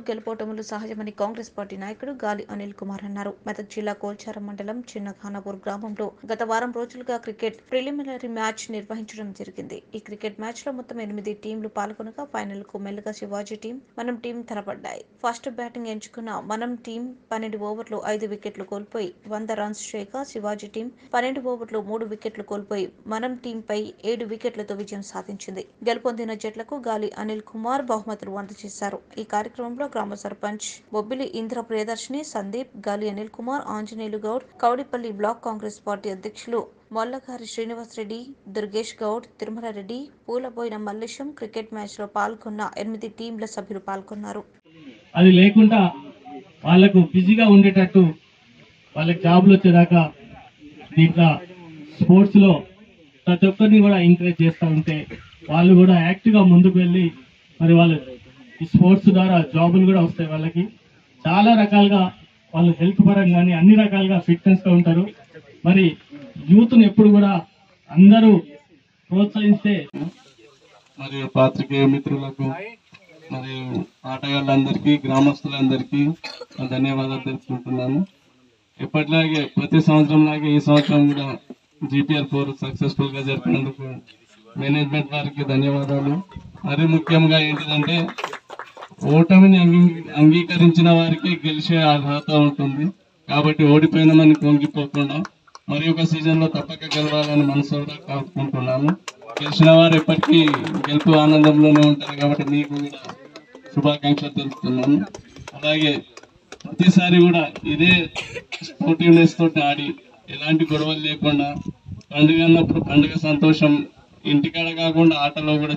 గెలుపోటములు సహజమని Congress party నాయకుడు గాలి అనిల్ కుమార్ అన్నారు మెదక్ జిల్లా కోల్చారం మండలం చిన్న ఖానాపూర్ గ్రామంలో గత వారం రోజులుగా క్రికెట్ ప్రిలిమినరీ మ్యాచ్ నిర్వహించడం జరిగింది ఈ క్రికెట్ మ్యాచ్ లో మొత్తం ఎనిమిది టీంలు పాల్గొనగా ఫైనల్ కు మెల్లగా శివాజీ టీం మనం టీం తలపడ్డాయి ఫస్ట్ బ్యాటింగ్ ఎంచుకున్న మనం టీం పన్నెండు ఓవర్లు ఐదు వికెట్లు కోల్పోయి వంద రన్స్ చేయగా శివాజీ టీం పన్నెండు ఓవర్లు మూడు వికెట్లు కోల్పోయి మనం టీంపై ఏడు వికెట్లతో విజయం సాధించింది గెలుపొందిన జట్లకు గాలి అనిల్ కుమార్ బహుమతులు అందజేశారు ఈ కార్యక్రమంలో గ్రామ సర్పంచ్ బొబ్బిలి ఇంద్ర ప్రియదర్శిని సందీప్ గాలి అనిల్ కుమార్ ఆంజనేయులు గౌడ్ కౌడిపల్లి బ్లాక్ కాంగ్రెస్ పార్టీ అధ్యక్షులు మొల్లగారి శ్రీనివాస్ రెడ్డి దుర్గేష్ గౌడ్ తిరుమల రెడ్డి పూలబోయిన మల్లేశం క్రికెట్ మ్యాచ్ లో పాల్గొన్న ఎనిమిది టీంల సభ్యులు పాల్గొన్నారు అది లేకుండా వాళ్ళకు బిజీగా ఉండేటట్టు వాళ్ళకి జాబులు వచ్చేదాకా దీంట్లో స్పోర్ట్స్ లో ప్రతి ఒక్కరిని కూడా ఎంకరేజ్ చేస్తూ ఉంటే వాళ్ళు కూడా యాక్టివ్ గా ముందుకు వెళ్ళి మరి వాళ్ళు ఈ స్పోర్ట్స్ ద్వారా జాబులు కూడా వస్తాయి వాళ్ళకి చాలా రకాలుగా వాళ్ళు హెల్త్ పరంగా కానీ అన్ని రకాలుగా ఫిట్నెస్ గా ఉంటారు మరి యూత్ ని ఎప్పుడు కూడా అందరూ ప్రోత్సహిస్తే మరియు పాత్రికేయ మిత్రులకు మరియు ఆటగాళ్ళందరికీ గ్రామస్తులందరికీ నా ధన్యవాదాలు తెలుపుకుంటున్నాను ఎప్పటిలాగే ప్రతి సంవత్సరం లాగే ఈ సంవత్సరం కూడా జీపీఆర్ ఫోర్ సక్సెస్ఫుల్ గా జరిపినందుకు మేనేజ్మెంట్ వారికి ధన్యవాదాలు మరి ముఖ్యంగా ఏంటిదంటే ఓటమిని అంగీ అంగీకరించిన వారికి గెలిచే అర్హత ఉంటుంది కాబట్టి ఓడిపోయినామని కుంగిపోకుండా మరి ఒక సీజన్ లో తప్పక గెలవాలని మనసులో కోరుకుంటున్నాను గెలిచిన వారు ఎప్పటికీ గెలుపు ఆనందంలోనే ఉంటారు కాబట్టి మీకు కూడా శుభాకాంక్షలు తెలుపుతున్నాను అలాగే ప్రతిసారి కూడా ఇదే స్పోర్టివ్నెస్ తోటి ఆడి ఎలాంటి గొడవలు లేకుండా పండుగ అన్నప్పుడు పండుగ సంతోషం ఇంటికాడ కాకుండా ఆటలో కూడా